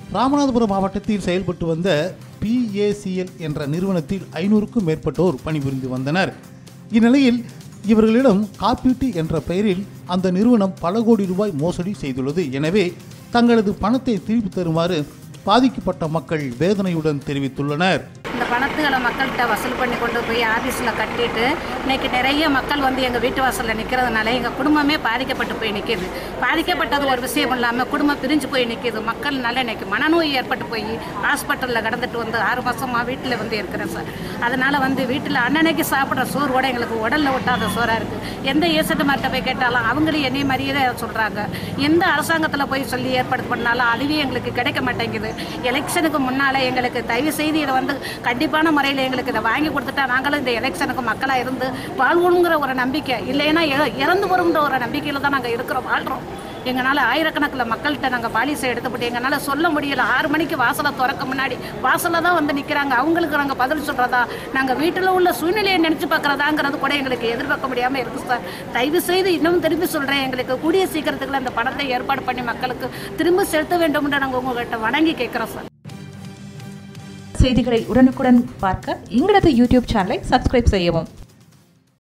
ராமநாதபுரம் மாவட்டத்தில் செயல்பட்டு வந்த பிஏசிஎல் என்ற நிறுவனத்தில் ஐநூறுக்கும் மேற்பட்டோர் பணிபுரிந்து வந்தனர் இந்நிலையில் இவர்களிடம் காப்பீட்டு என்ற பெயரில் அந்த நிறுவனம் பல கோடி ரூபாய் மோசடி செய்துள்ளது எனவே தங்களது பணத்தை திருப்பி தருமாறு பாதிக்கப்பட்ட மக்கள் வேதனையுடன் தெரிவித்துள்ளனர் இந்த பணத்துகளை மக்கள்கிட்ட வசூல் பண்ணி கொண்டு போய் ஆஃபீஸில் கட்டிட்டு இன்னைக்கு நிறைய மக்கள் வந்து எங்கள் வீட்டு வாசலில் நிற்கிறதுனால எங்கள் குடும்பமே பாதிக்கப்பட்டு போய் நிற்கிது பாதிக்கப்பட்டது ஒரு விஷயம் இல்லாமல் குடும்பம் பிரிஞ்சு போய் நிற்கிது மக்கள்னால இன்னைக்கு மனநோய் ஏற்பட்டு போய் ஹாஸ்பிட்டலில் கடந்துட்டு வந்து ஆறு மாதமாக வீட்டில் வந்து இருக்கிறேன் சார் அதனால் வந்து வீட்டில் அன்னன்னைக்கு சாப்பிட்ற சோறு கூட எங்களுக்கு உடலில் ஒட்டாத சோறாக இருக்குது எந்த ஏசட்டு மார்ட்ட போய் கேட்டாலும் அவங்களும் என்னை மாதிரியே தான் சொல்கிறாங்க எந்த அரசாங்கத்தில் போய் சொல்லி ஏற்பாடு பண்ணாலும் அதுவே எங்களுக்கு கிடைக்க மாட்டேங்குது எலெக்ஷனுக்கு முன்னால் எங்களுக்கு தயவு செய்து இதை வந்து கண்டிப்பான முறையில் எங்களுக்கு இதை வாங்கி கொடுத்துட்டா நாங்களும் இந்த எலெக்ஷனுக்கு மக்களாக இருந்து வாழ்வோங்கிற ஒரு நம்பிக்கை இல்லைன்னா இற- இறந்து வருங்கிற ஒரு நம்பிக்கையில் தான் நாங்கள் இருக்கிறோம் வாழ்கிறோம் எங்களால் ஆயிரக்கணக்கில் மக்கள்கிட்ட நாங்கள் பாலிசை எடுத்துப்பட்டு எங்களால் சொல்ல முடியல ஆறு மணிக்கு வாசலை திறக்க முன்னாடி வாசலில் தான் வந்து நிற்கிறாங்க அவங்களுக்கு நாங்கள் பதில் சொல்கிறதா நாங்கள் வீட்டில் உள்ள சூழ்நிலையை நினச்சி பார்க்குறதாங்கிறது கூட எங்களுக்கு எதிர்பார்க்க முடியாமல் இருக்குது சார் தயவு செய்து இன்னும் திரும்பி சொல்கிறேன் எங்களுக்கு கூடிய சீக்கிரத்துக்குள்ள அந்த பணத்தை ஏற்பாடு பண்ணி மக்களுக்கு திரும்ப செலுத்த வேண்டும் என்று நாங்கள் உங்கள்கிட்ட வணங்கி கேட்குறோம் சார் செய்திகளை உடனுக்குடன் பார்க்க எங்களது யூடியூப் சேனலை சப்ஸ்கிரைப் செய்யவும்